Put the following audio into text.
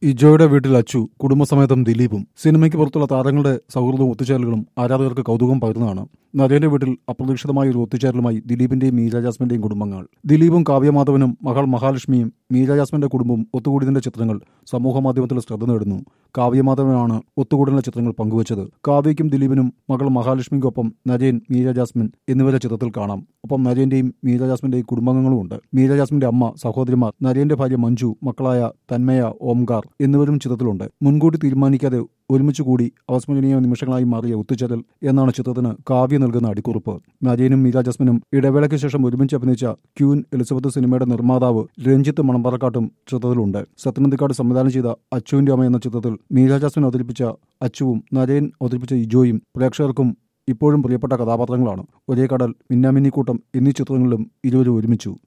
ഇജോയുടെ വീട്ടിൽ അച്ചു കുടുംബസമേതം ദിലീപും സിനിമയ്ക്ക് പുറത്തുള്ള താരങ്ങളുടെ സൗഹൃദവും ഒത്തുചേരലുകളും ആരാധകർക്ക് കൗതുകം പകരുന്നതാണ് നരേന്റെ വീട്ടിൽ അപ്രതീക്ഷിതമായ ഒരു ഒത്തുചേരലുമായി ദിലീപിന്റെയും മീര ജാസ്മിന്റെയും കുടുംബങ്ങൾ ദിലീപും കാവ്യമാധവനും മകൾ മഹാലക്ഷ്മിയും മീര ജാസ്മിന്റെ കുടുംബവും ഒത്തുകൂടിയതിന്റെ ചിത്രങ്ങൾ സമൂഹമാധ്യമത്തിൽ ശ്രദ്ധ നേടുന്നു കാവ്യമാധവനാണ് ഒത്തുകൂടലിന്റെ ചിത്രങ്ങൾ പങ്കുവച്ചത് കാവ്യയ്ക്കും ദിലീപിനും മകൾ മഹാലക്ഷ്മിക്കൊപ്പം നരേൻ മീര ജാസ്മിൻ എന്നിവരെ ചിത്രത്തിൽ കാണാം ഒപ്പം നരേന്റെയും മീര ജാസ്മിന്റെയും കുടുംബാംഗങ്ങളുമുണ്ട് മീര ജാസ്മിന്റെ അമ്മ സഹോദരിമാർ നരേന്റെ ഭാര്യ മഞ്ജു മക്കളായ തന്മയ ഓംകാർ എന്നിവരും ചിത്രത്തിലുണ്ട് മുൻകൂട്ടി തീരുമാനിക്കാതെ ഒരുമിച്ച് കൂടി അവസ്മരണീയ നിമിഷങ്ങളായി മാറിയ ഒത്തുചേരൽ എന്നാണ് ചിത്രത്തിന് കാവ്യ നൽകുന്ന അടിക്കുറിപ്പ് നരേനും മീര ജാസ്മിനും ഇടവേളയ്ക്ക് ശേഷം ഒരുമിച്ച് അഭിനയിച്ച ക്യൂൻ എലിസബത്ത് സിനിമയുടെ നിർമ്മാതാവ് രഞ്ജിത്ത് മണമ്പറക്കാട്ടും ചിത്രത്തിലുണ്ട് സത്യനന്ദിക്കാട് സംവിധാനം ചെയ്ത അച്ചുവിന്റെ അമ്മ എന്ന ചിത്രത്തിൽ മീര ജാസ്മിൻ അവതരിപ്പിച്ച അച്ചുവും നരേൻ അവതരിപ്പിച്ച ഇജോയും പ്രേക്ഷകർക്കും ഇപ്പോഴും പ്രിയപ്പെട്ട കഥാപാത്രങ്ങളാണ് ഒരേ കടൽ മിന്നാമിന്നിക്കൂട്ടം എന്നീ ചിത്രങ്ങളിലും ഇരുവരും ഒരുമിച്ചു